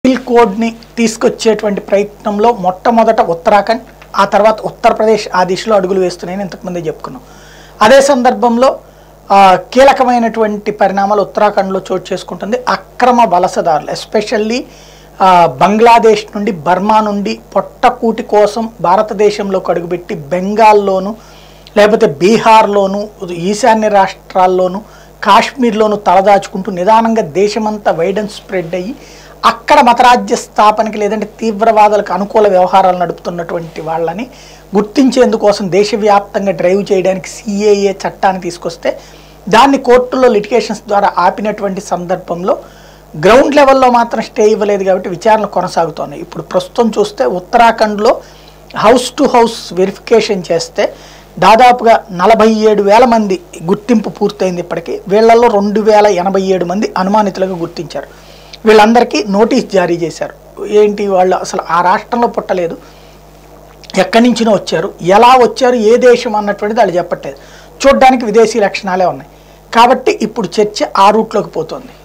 civil కోడ్ని తీసుకొచ్చేటువంటి ప్రయత్నంలో మొట్టమొదట ఉత్తరాఖండ్ ఆ తర్వాత ఉత్తరప్రదేశ్ ఆ దిశలో అడుగులు వేస్తున్నాయని ఇంతకుముందే చెప్పుకున్నాం అదే సందర్భంలో ఆ, కీలకమైనటువంటి పరిణామాలు ఉత్తరాఖండ్లో చోటు చేసుకుంటుంది అక్రమ వలసదారులు ఎస్పెషల్లీ బంగ్లాదేశ్ నుండి బర్మా నుండి పొట్టకూటి కోసం భారతదేశంలోకి అడుగుపెట్టి బెంగాల్లోను లేకపోతే బీహార్లోను ఈశాన్య రాష్ట్రాల్లోనూ కాశ్మీర్లోను తలదాచుకుంటూ నిదానంగా దేశమంతా వైడెన్ స్ప్రెడ్ అయ్యి అక్కడ మతరాజ్య స్థాపనకి లేదంటే తీవ్రవాదులకు అనుకూల వ్యవహారాలు నడుపుతున్నటువంటి వాళ్ళని గుర్తించేందుకోసం దేశవ్యాప్తంగా డ్రైవ్ చేయడానికి సిఏఏ చట్టాన్ని తీసుకొస్తే దాన్ని కోర్టులో లిటిగేషన్స్ ద్వారా ఆపినటువంటి సందర్భంలో గ్రౌండ్ లెవెల్లో మాత్రం స్టే ఇవ్వలేదు కాబట్టి విచారణ కొనసాగుతున్నాయి ఇప్పుడు ప్రస్తుతం చూస్తే ఉత్తరాఖండ్లో హౌస్ టు హౌస్ వెరిఫికేషన్ చేస్తే దాదాపుగా నలభై ఏడు వేల మంది గుర్తింపు పూర్తయింది ఇప్పటికీ వీళ్ళల్లో రెండు వేల ఎనభై ఏడు మంది అనుమానితులుగా గుర్తించారు వీళ్ళందరికీ నోటీస్ జారీ చేశారు ఏంటి వాళ్ళు అసలు ఆ రాష్ట్రంలో పుట్టలేదు ఎక్కడి నుంచినో వచ్చారు ఎలా వచ్చారు ఏ దేశం అన్నటువంటిది వాళ్ళు చెప్పట్లేదు చూడ్డానికి విదేశీ లక్షణాలే ఉన్నాయి కాబట్టి ఇప్పుడు చర్చ ఆ రూట్లోకి పోతుంది